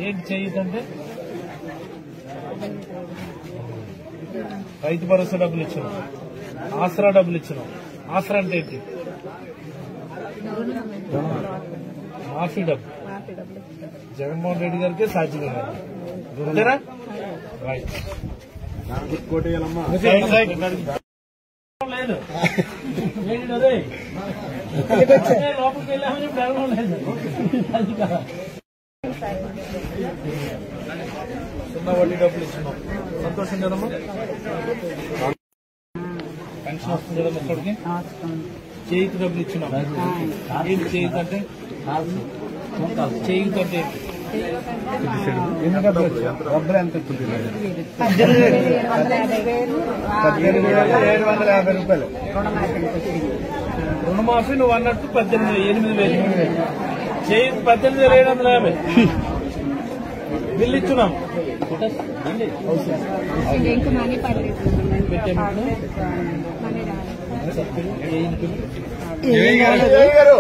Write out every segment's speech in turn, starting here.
ఏంటి చేయదంటే రైతు భరోసా డబ్బులు ఇచ్చినాం ఆసరా డబ్బులు ఇచ్చినాం ఆసరా అంటే ఏంటి మాఫీ డబ్బు జగన్మోహన్ రెడ్డి గారికి సాధ్యం అంతేనా రైట్ సైడ్ సైడ్. లేదు ఏంటి అదే అదే లోపలికి వెళ్ళామని ఇప్పుడు అడగడం లేదు అది కాదు. సున్నా వడ్డీ డబ్బులు ఇస్తున్నాం సంతోషం కదమ్మా పెన్షన్ వస్తుంది కదా ఒక్కడికి చేయికి డబ్బులు ఇచ్చినాం ఏంటి చేయికి అంటే చేయికి అంటే ఏంటి? ఏడు వందల యాభై రూపాయలు రుణమాఫీ నువ్వు అన్నట్టు పద్దెనిమిది ఎనిమిది వేలు చేయి పద్దెనిమిది వేల ఏడు వందల యాభై బిల్లు ఇచ్చున్నాం ఇంక మనీ పడలేదు పెట్టాము మనీ రాలేదు జై గారు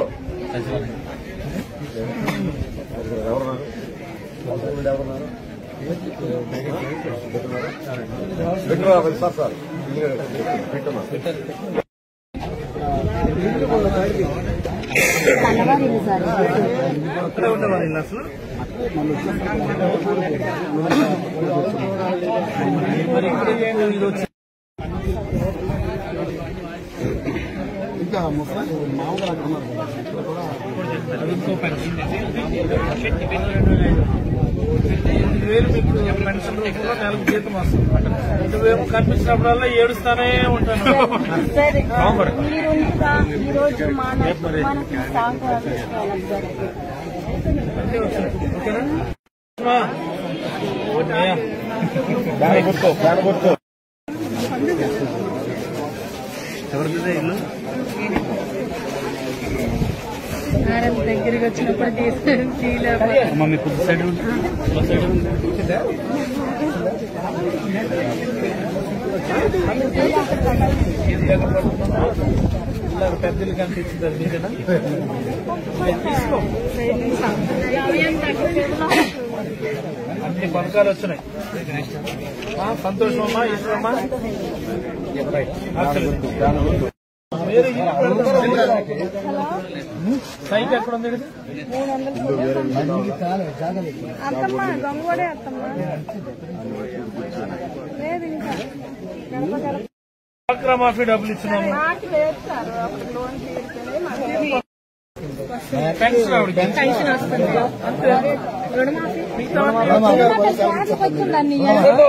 సార్ సార్ కలవాలి సార్ అక్కడే ఉండేవారు ఇల్లు అసలు మరి ఇక్కడ ఏంటి ఇది వచ్చి ఇంకా ముప్పై మామూలుగా అక్కడ ఉన్నారు ఇంకో పెన్షన్ ఎనిమిది వేలు మీకు పెన్షన్ రూపంలో నెలకు జీతం వస్తుంది నువ్వేమో కనిపించినప్పుడల్లా ఏడుస్తానే ఉంటాను సరే కాంబర్. మీరు ఇంకా ఈ రోజు మన మనకి సాంగ్రాలు అంతే వచ్చింది. ఓకేనా అమ్మా. అయ్యా. బ్యాన్ గుర్తు బ్యాన్ గుర్తు ఎవరిదిదే ఇల్లు దగ్గరికి వచ్చినప్పుడు తీసుకొని అమ్మ మీ కుడి సైడ్ పెద్దలు కనిపించింది మీరేనా తీసుకో అన్ని పథకాలు వచ్చినాయి ఆ, సంతోషం అమ్మా ఈశ్వరమ్మా వేరే ఇల్లు పెడతాం. సైట్ ఎక్కడ ఉంది ఇది? అత్తమ్మ గంగోడే అత్తమ్మ లేదు ఇంకా గడప గడప డ్వాక్రా మాఫీ డబ్బులు ఇచ్చినాము మాకు లేదు సార్ అప్పుడు లోన్ తీరుతుంది మాకు పెన్షన్ ఆవిడకి. పెన్షన్ వస్తుంది రుణమాఫీ వచ్చిందండి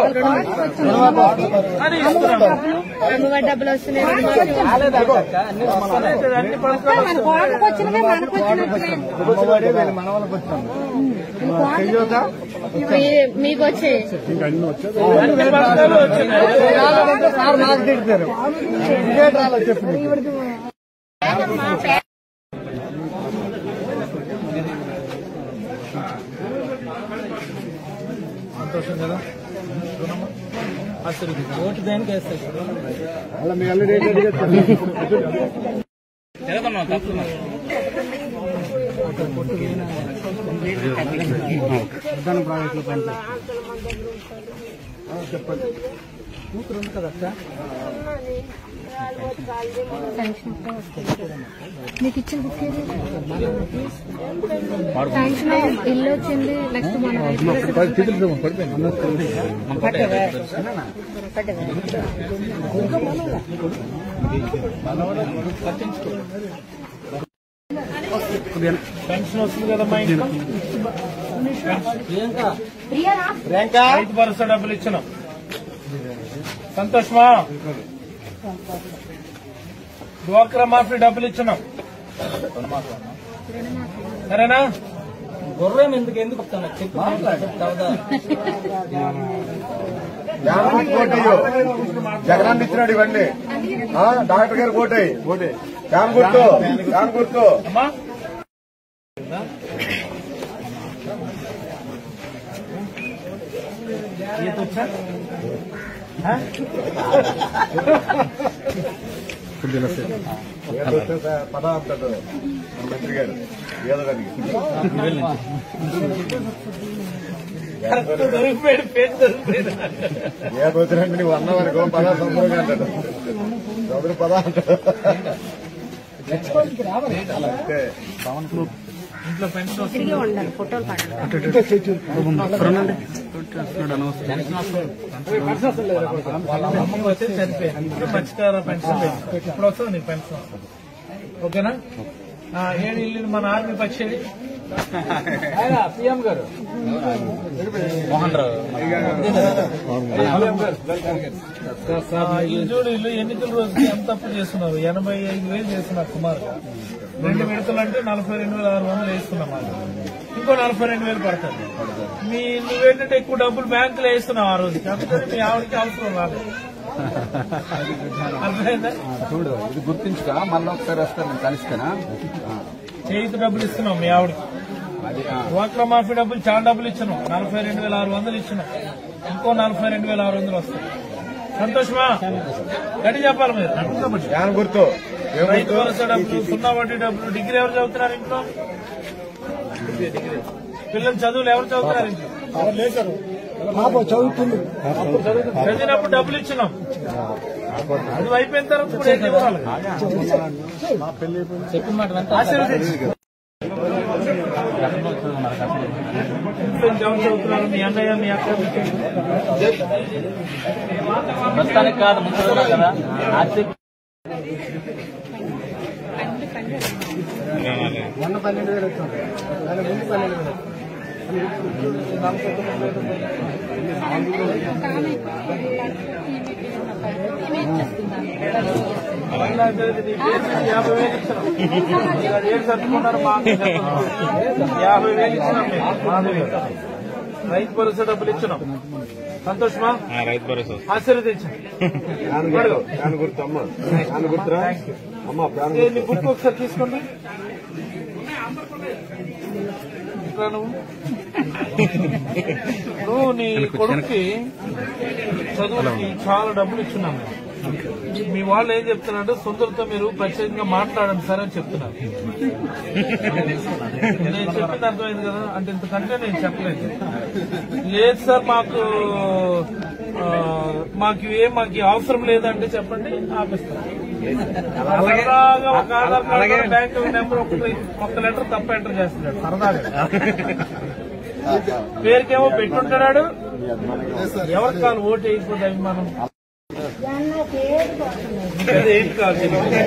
అని ఇస్తున్నాం అమ్మవారి డబ్బులు వస్తున్నాయి రుణమాఫీ అదే అన్ని పథకాలు మన కోటకు వచ్చినవే మనకు వచ్చినట్లే అమ్మఒడి వీళ్ళ మనవలకు వచ్చినాము ఇవి మీకు వచ్చాయి అన్ని పథకాలు వచ్చినాయి సార్ నాకు తిడతారు ఇదే రాలో చెప్పు సంతోషం కదా అసలు ఓటు దేనికి వేస్తాయి అలా మీ అల్లు రేట్ అడిగారు ఉద్దాన ప్రాజెక్టులో పనిచేస్తాను చెప్పండి మీకు ఇచ్చిన బుక్ ఏది శాంక్షన్ ఇల్లు వచ్చింది నెక్స్ట్ మన పెన్షన్ వస్తుంది కదమ్మా ఇంట్లో రైతు భరోసా డబ్బులు ఇచ్చినాం సంతోషమా డ్వాక్రా మాఫీ డబ్బులు ఇచ్చినాం సరేనా గుర్రం ఎందుకు ఎందుకు చెప్పు జ్ఞానం కోటయ్యో జగనాన్ని ఇచ్చినాడు ఇవన్నీ ఆ, డాక్టర్ గారు కోటయ్యి కోటే ఫ్యాన్ గుర్తు ఫ్యాన్ గుర్తు అమ్మా ఈత వచ్చా ఆ? ఏదో వస్తే స- పద అంటాడు మన మంత్రి గారు ఏదో దానికి కరెక్ట్ దొరికిపోయాడు పేరు దొరికిపోయాడు ఏదో వచ్చినట్టు నువ్వు అన్న వరకు పద సంబరంగా అంటాడు చదువు పద అంటాడు అంతే ఇంట్లో పెన్షన్ వస్తుంది తిరిగి ఉండాలి ఫోటోలు పడాలి వాళ్ళ అమ్మకి వచ్చి చనిపోయింది ఇప్పుడు మత్స్యకార పెన్షన్ పెట్టాం. ఇప్పుడు వస్తుంది నీకు పెన్షన్ ఓకేనా ఆ, ఏడు ఇల్లు మన ఆర్మీ పచ్చేది సీఎం గారు మోహన్ రావు ఇల్లు చూడు ఇల్లు ఎన్నికల రోజుకి ఎంత అప్పు చేస్తున్నారు ఎనభై ఐదు వేలు చేస్తున్నారు సుమారు రెండు విడతలు అంటే నలభై రెండు వేల ఆరు వందలు వేస్తున్నాం వాళ్ళు. ఇంకో నలభై రెండు వేలు పడుతుంది మీ నువ్వేంటంటే ఎక్కువ డబ్బులు బ్యాంకులో వేస్తున్నావు ఆ రోజు కాకపోతే మీ ఆవిడకి అవసరం రాలేదు అర్థమైందా చూడు ఇది గుర్తించుక మళ్ళీ ఒకసారి వస్తాను నేను కలుస్తానా చేయికి డబ్బులు ఇస్తున్నాం మీ ఆవిడకి అది ఆ, డ్వాక్రా మాఫీ డబ్బులు చాలా డబ్బులు ఇచ్చినాం నలభై రెండు వేల ఆరు వందలు ఇచ్చినాం ఇంకో నలభై రెండు వేల ఆరు వందలు వస్తాయి సంతోషమా గట్టి చెప్పాలి మీరు కాబట్టి జ్ఞాన గుర్తు ఏం రైతు గుర్తు భరోసా డబ్బులు సున్నా వడ్డీ డబ్బులు డిగ్రీ ఎవరు చదువుతున్నారు ఇంట్లో పిల్లలు చదువులు ఎవరు చదువుతున్నారు ఇంట్లో చదివినప్పుడు డబ్బులు ఇచ్చినాం అది అయిపోయిన తర్వాత కూడా ఏం ఇవ్వాలి ఆశీర్వదించు. ఇంట్లో నుంచి ఎవరు చదువుతున్నారు మీ అన్నయ్య మీ అక్క ప్రస్తుతానికి కాదు ముందు రోజులు కదా ఆర్థిక మహిళా తరగతి నీ పేరు యాభై వేలు ఇచ్చినాం మీరు అది ఏం సర్దుకున్నారు మాకు చెప్పండి. యాభై వేలు ఇచ్చినాం మేము. మాకు లేదు. రైతు భరోసా డబ్బులు ఇచ్చినాం సంతోషమా రైతు భరోసా ఆశీర్వదించండి జ్ఞాన గుర్తు జ్ఞాన గుర్తు అమ్మ జ్ఞాన గుర్తురా అమ్మ ప్రాణ ఏ, నీ బుక్ ఒకసారి తీసుకోండి ఇట్లా నువ్వు నువ్వు నీ కొడుక్కి చదువుకి చాలా డబ్బులు ఇచ్చున్నాము మీ వాళ్ళు ఏం చెప్తున్నారంటే సుందరతో మీరు ప్రత్యేకంగా మాట్లాడండి సార్ అని చెప్తున్నారు నేను చెప్పింది అర్థమైంది కదా అంటే ఇంతకంటే నేను చెప్పలేదు లేదు సార్ మాకు ఆ, మాకు ఏం మాకు అవసరం లేదంటే చెప్పండి ఆపిస్తాం సరదాగా ఒక ఆధార్ కార్డు బ్యాంక్ నెంబర్ ఒకటి ఒక్క లెటర్ తప్ప ఎంటర్ చేస్తున్నాడు సరదాగా పేరుకేమో పెట్టుంటాడు ఎవరికి కాదు ఓటు వేయకపోతే అభిమానం అదే ఏంటి కాదు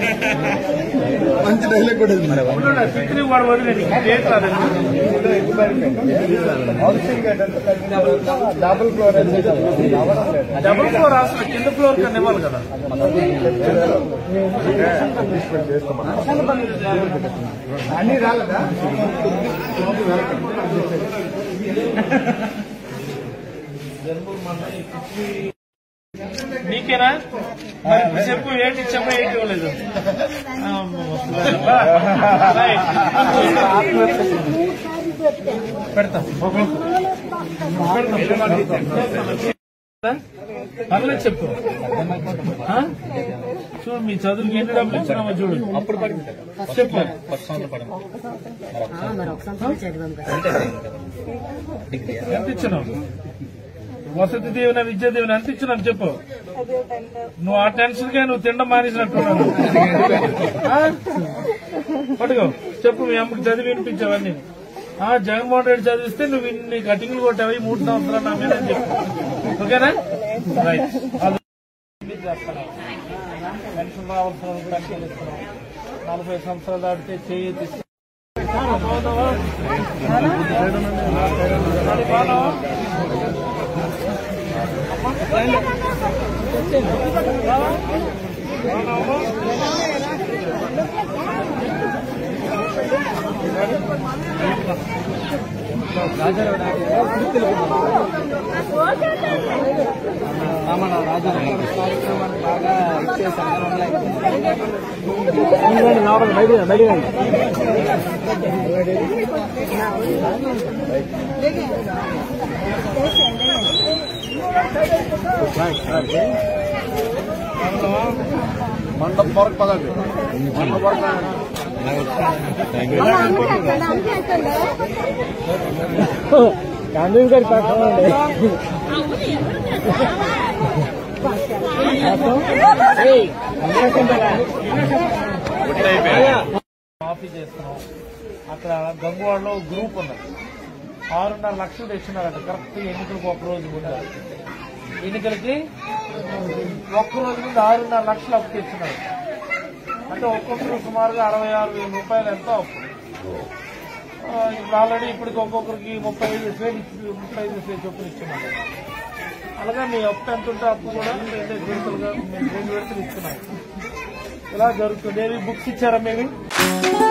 ఉండు, పిక్నిక్ వాడు వదిలేండి. ఏం కాదు డబుల్ ఫ్లోర్ డబుల్ ఫ్లోర్ అసలు కింద ఫ్లోర్ కన్నా ఇవ్వాలి కదా అన్ని రాలేదా నీకేనా మరి ఇప్పుడు చెప్పు ఏంటి చెప్ప ఏంటి ఇవ్వలేదు రైట్. పెడతాం పర్లేదు చెప్పు ఆ? చూడు మీ చదువుకి ఎన్ని డబ్బులు ఇచ్చినామో చూడు అప్పుడు చెప్పు మరి ఒక సంవత్సరం చదివాం కదా ఎంత ఇచ్చినావు వసతి దీవెన విద్యా దీవెన ఎంత ఇచ్చినావు చెప్పు నువ్వు ఆ టెన్షన్ గా నువ్వు తిండం మానేసినట్టున్నావు ఆ? పట్టుకో చెప్పు మీ అమ్మకి చదివి వినిపించావన్నీ ఆ జగన్మోహన్ రెడ్డి చదివిస్తే నువ్వు ఇన్ని కటింగ్లు కొట్టావు ఈ మూడు సంవత్సరాలు నా మీద అని చెప్పు ఓకేనా రైట్ పెన్షన్ రావాల్సిన వాళ్ళకి పెన్షన్ ఇస్తున్నాం నలభై సంవత్సరాలు దాటితే చేయి తీసి మండపం వరకు పదండి మండపం వరకు రాండి. మాఫీ చేస్తున్నాం అక్కడ గంగవాడలో ఒక గ్రూప్ ఉన్నది ఆరున్నర లక్షలు తెచ్చినారట కరెక్ట్ ఎన్నికలకు ఒక రోజు ముందు ఎన్నికలకి ఒక్క రోజు ముందు ఆరున్నర లక్షలు అప్పు తెచ్చినారు అంటే ఒక్కొక్కరు సుమారుగా అరవై ఆరు వేల రూపాయలు ఎంతో అప్పు ఆ, ఇప్పుడు ఆల్రెడీ ఇప్పటికి ఒక్కొక్కరికి ముప్పై ఐదు వేలు ఇచ్చి- ముప్పై ఐదు వేలు చొప్పున ఇచ్చినారు అలాగే మీ అప్పు ఎంత ఉంటే అప్పు కూడా రెండు విడతలుగా రెండు విడతలు ఇస్తున్నాయి ఇలా జరుగుతుంది ఏవి బుక్స్ ఇచ్చారా మేము